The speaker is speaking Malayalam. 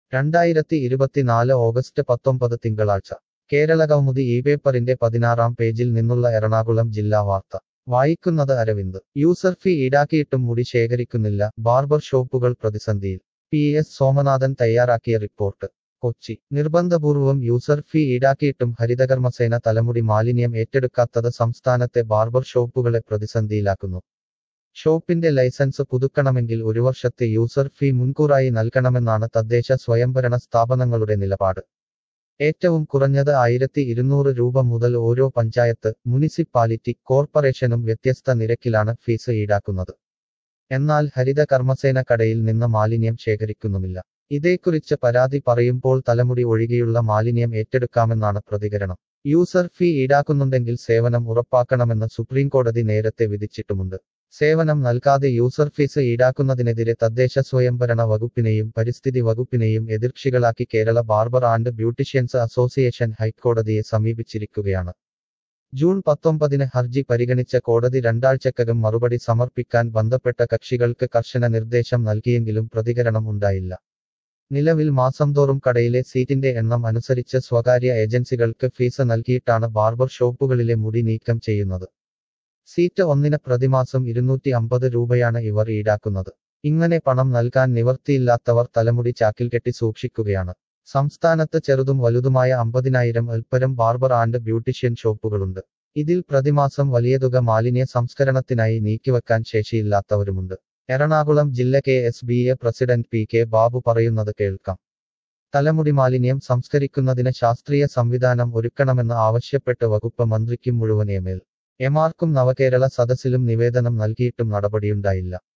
രണ്ടായിരത്തി ഇരുപത്തിനാല് ഓഗസ്റ്റ് പത്തൊമ്പത് തിങ്കളാഴ്ച കേരളകൗമുദി ഈ പേപ്പറിന്റെ പതിനാറാം പേജിൽ നിന്നുള്ള എറണാകുളം ജില്ലാ വാർത്ത വായിക്കുന്നത് അരവിന്ദ് യൂസർ ഫീ ഈടാക്കിയിട്ടും മുടി ശേഖരിക്കുന്നില്ല ബാർബർ ഷോപ്പുകൾ പ്രതിസന്ധിയിൽ പി എസ് സോമനാഥൻ തയ്യാറാക്കിയ റിപ്പോർട്ട് കൊച്ചി നിർബന്ധപൂർവം യൂസർ ഫീ ഈടാക്കിയിട്ടും ഹരിതകർമ്മസേന തലമുടി മാലിന്യം ഏറ്റെടുക്കാത്തത് സംസ്ഥാനത്തെ ബാർബർ ഷോപ്പുകളെ പ്രതിസന്ധിയിലാക്കുന്നു ഷോപ്പിന്റെ ലൈസൻസ് പുതുക്കണമെങ്കിൽ ഒരു വർഷത്തെ യൂസർ ഫീ മുൻകൂറായി നൽകണമെന്നാണ് തദ്ദേശ സ്വയംഭരണ സ്ഥാപനങ്ങളുടെ നിലപാട് ഏറ്റവും കുറഞ്ഞത് ആയിരത്തി ഇരുന്നൂറ് രൂപ മുതൽ ഓരോ പഞ്ചായത്ത് മുനിസിപ്പാലിറ്റി കോർപ്പറേഷനും വ്യത്യസ്ത നിരക്കിലാണ് ഫീസ് ഈടാക്കുന്നത് എന്നാൽ ഹരിത കർമ്മസേന കടയിൽ നിന്ന് മാലിന്യം ശേഖരിക്കുന്നുമില്ല ഇതേക്കുറിച്ച് പരാതി പറയുമ്പോൾ തലമുടി ഒഴികെയുള്ള മാലിന്യം ഏറ്റെടുക്കാമെന്നാണ് പ്രതികരണം യൂസർ ഫീ ഈടാക്കുന്നുണ്ടെങ്കിൽ സേവനം ഉറപ്പാക്കണമെന്ന് സുപ്രീംകോടതി നേരത്തെ വിധിച്ചിട്ടുമുണ്ട് സേവനം നൽകാതെ യൂസർ ഫീസ് ഈടാക്കുന്നതിനെതിരെ തദ്ദേശ സ്വയംഭരണ വകുപ്പിനെയും പരിസ്ഥിതി വകുപ്പിനെയും എതിർക്ഷികളാക്കി Kerala barber and beauticians association ഹൈക്കോടതിയെ സമീപിച്ചിരിക്കുകയാണ് ജൂൺ പത്തൊമ്പതിന് ഹർജി പരിഗണിച്ച കോടതി രണ്ടാഴ്ചക്കകം മറുപടി സമർപ്പിക്കാൻ ബന്ധപ്പെട്ട കക്ഷികൾക്ക് കർശന നിർദ്ദേശം നൽകിയെങ്കിലും പ്രതികരണം ഉണ്ടായില്ല നിലവിൽ മാസം തോറും കടയിലെ സീറ്റിന്റെ എണ്ണം അനുസരിച്ച് സ്വകാര്യ ഏജൻസികൾക്ക് ഫീസ് നൽകിയിട്ടാണ് ബാർബർ ഷോപ്പുകളിലെ മുടി നീക്കം ചെയ്യുന്നത് സീറ്റ് ഒന്നിന് പ്രതിമാസം ഇരുന്നൂറ്റി അമ്പത് രൂപയാണ് ഇവർ ഈടാക്കുന്നത് ഇങ്ങനെ പണം നൽകാൻ നിവർത്തിയില്ലാത്തവർ തലമുടി ചാക്കിൽ കെട്ടി സൂക്ഷിക്കുകയാണ് സംസ്ഥാനത്ത് ചെറുതും വലുതുമായ അമ്പതിനായിരം അൽപ്പരം ബാർബർ ആൻഡ് ബ്യൂട്ടീഷ്യൻ ഷോപ്പുകളുണ്ട് ഇതിൽ പ്രതിമാസം വലിയ തുക മാലിന്യ സംസ്കരണത്തിനായി നീക്കിവെക്കാൻ ശേഷിയില്ലാത്തവരുമുണ്ട് എറണാകുളം ജില്ല K S B A president P K Babu പറയുന്നത് കേൾക്കാം തലമുടി മാലിന്യം സംസ്കരിക്കുന്നതിന് ശാസ്ത്രീയ സംവിധാനം ഒരുക്കണമെന്ന് ആവശ്യപ്പെട്ട് വകുപ്പ് മന്ത്രിക്കും മുഴുവൻ എമേൽ എമാർക്കും നവകേരള സദസ്സിലും നിവേദനം നൽകിയിട്ടും നടപടിയുണ്ടായില്ല